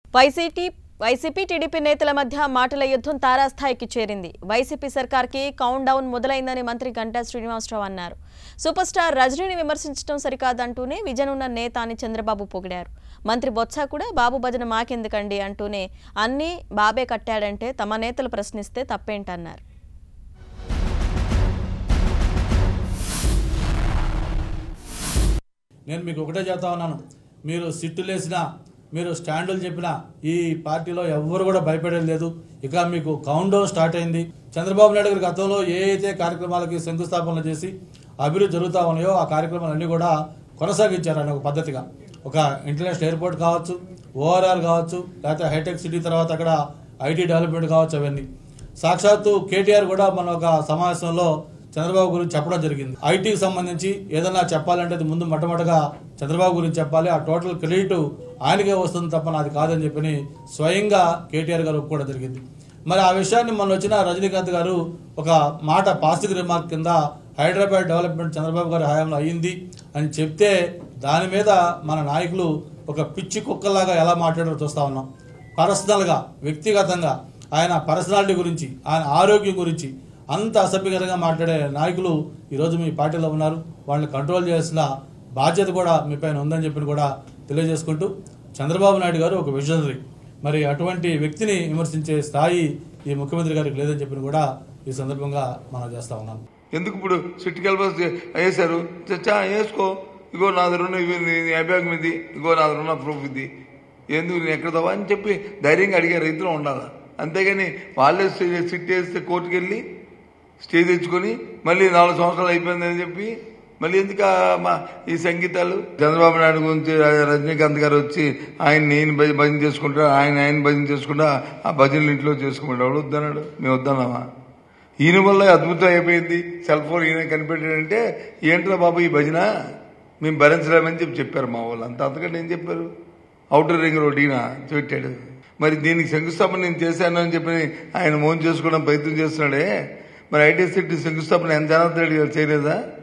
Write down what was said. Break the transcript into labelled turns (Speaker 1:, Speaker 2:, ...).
Speaker 1: YCP YCP TDP నేతల మధ్య మాటల యుద్ధం తారాస్థాయికి చేరింది వైసీపీ సర్కార్కి కౌంట్ డౌన్ మొదలైందని మంత్రి గంటా శ్రీనివాసరావు అన్నారు సూపర్ స్టార్ రజనీని విమర్శించడం సరికాదంటూనే విజనున్న నేత అని చంద్రబాబు పొగిడారు మంత్రి బొత్స కూడా బాబు భజన మాకెందుకండి అంటూనే అన్నీ బాబే కట్టాడంటే తమ నేతలు ప్రశ్నిస్తే తప్పేంటన్నారు
Speaker 2: నేను మీకు ఒకటే చెప్తా ఉన్నాను మీరు సిట్టులు వేసినా మీరు స్టాండులు చెప్పినా ఈ పార్టీలో ఎవ్వరు కూడా భయపడేది లేదు ఇక మీకు కౌంట్ డౌన్ స్టార్ట్ అయింది చంద్రబాబు నాయుడు గారి గతంలో ఏ అయితే కార్యక్రమాలకి శంకుస్థాపనలు చేసి అభివృద్ధి జరుగుతూ ఉన్నాయో ఆ కార్యక్రమాలన్నీ కూడా కొనసాగించారు ఆయన ఒక పద్ధతిగా ఒక ఇంటర్నేషనల్ ఎయిర్పోర్ట్ కావచ్చు ఓఆర్ఆర్ కావచ్చు లేకపోతే హైటెక్ సిటీ తర్వాత అక్కడ ఐటీ డెవలప్మెంట్ కావచ్చు అవన్నీ సాక్షాత్తు కేటీఆర్ కూడా మన ఒక సమావేశంలో చంద్రబాబు గురించి చెప్పడం జరిగింది ఐటీకి సంబంధించి ఏదైనా చెప్పాలంటే అది ముందు మొట్టమొదటిగా చంద్రబాబు గురించి చెప్పాలి ఆ టోటల్ క్రెడిట్ ఆయనకే వస్తుంది తప్ప నాది కాదని చెప్పని స్వయంగా కేటీఆర్ గారు ఒప్పుకోవడం జరిగింది మరి ఆ విషయాన్ని మొన్న వచ్చిన రజనీకాంత్ గారు ఒక మాట పాజిటివ్ రిమార్క్ కింద హైదరాబాద్ డెవలప్మెంట్ చంద్రబాబు గారి హయాంలో అయ్యింది అని చెప్తే దాని మీద మన నాయకులు ఒక పిచ్చి కుక్కలాగా ఎలా మాట్లాడారో చూస్తా ఉన్నాం పర్సనల్గా వ్యక్తిగతంగా ఆయన పర్సనాలిటీ గురించి ఆయన ఆరోగ్యం గురించి అంత అసభ్యకరంగా మాట్లాడే నాయకులు ఈరోజు మీ పార్టీలో ఉన్నారు వాళ్ళని కంట్రోల్ చేయాల్సిన బాధ్యత కూడా మీ పైన ఉందని చెప్పి కూడా తెలియజేసుకుంటూ చంద్రబాబు నాయుడు గారు ఒక విజనరీ మరి అటువంటి వ్యక్తిని విమర్శించే స్థాయి ఈ ముఖ్యమంత్రి గారికి లేదని చెప్పి కూడా ఈ సందర్భంగా మనం చేస్తా ఉన్నాను
Speaker 3: ఎందుకు ఇప్పుడు సిట్టి కల్పస్ వేశారు చచ్చా వేసుకో ఇగో నా దగ్గర ఉన్న ఇవి నీ అభ్యాగం ఇది ఇగో నా దగ్గర ఉన్న ప్రూఫ్ ఇది ఎందుకు నేను ఎక్కడ తవ్వా అని చెప్పి ధైర్యంగా అడిగే రైతులు ఉండాలి అంతేగాని వాళ్ళే సి- సిట్ వేస్తే కోర్టుకు వెళ్ళి స్టే తెచ్చుకొని మళ్ళీ నాలుగు సంవత్సరాలు అయిపోయిందని చెప్పి మళ్ళీ ఎందుకు ఆ మా ఈ సంగీతాలు చంద్రబాబు నాయుడు గురించి రజనీకాంత్ గారు వచ్చి ఆయన నేను భజ- భజన చేసుకుంటా ఆయన ఆయన భజన చేసుకుంటా ఆ భజనలు ఇంట్లో చేసుకుంటాడు ఎవడు వద్దన్నాడు మేము వద్దన్నామా ఈయన వల్ల అద్భుతం అయిపోయింది సెల్ ఫోన్ ఈయన కనిపెట్టాడంటే ఏంట్రా బాబు ఈ భజన మేము భరించలేమని చెప్పి చెప్పారు మా వాళ్ళు అంత అంతకంటే ఏం చెప్పారు అవుటర్ రింగ్ రోడ్ ఈయన పెట్టాడు మరి దీనికి శంకుస్థాపన నేను చేశాను అని చెప్పి ఆయన మోన్ చేసుకోవడం ప్రయత్నం చేస్తున్నాడే మరి ఐటీ సిటీ శంకుస్థాపన ఎంత జనార్దన్ రెడ్డి గారు చేయలేదా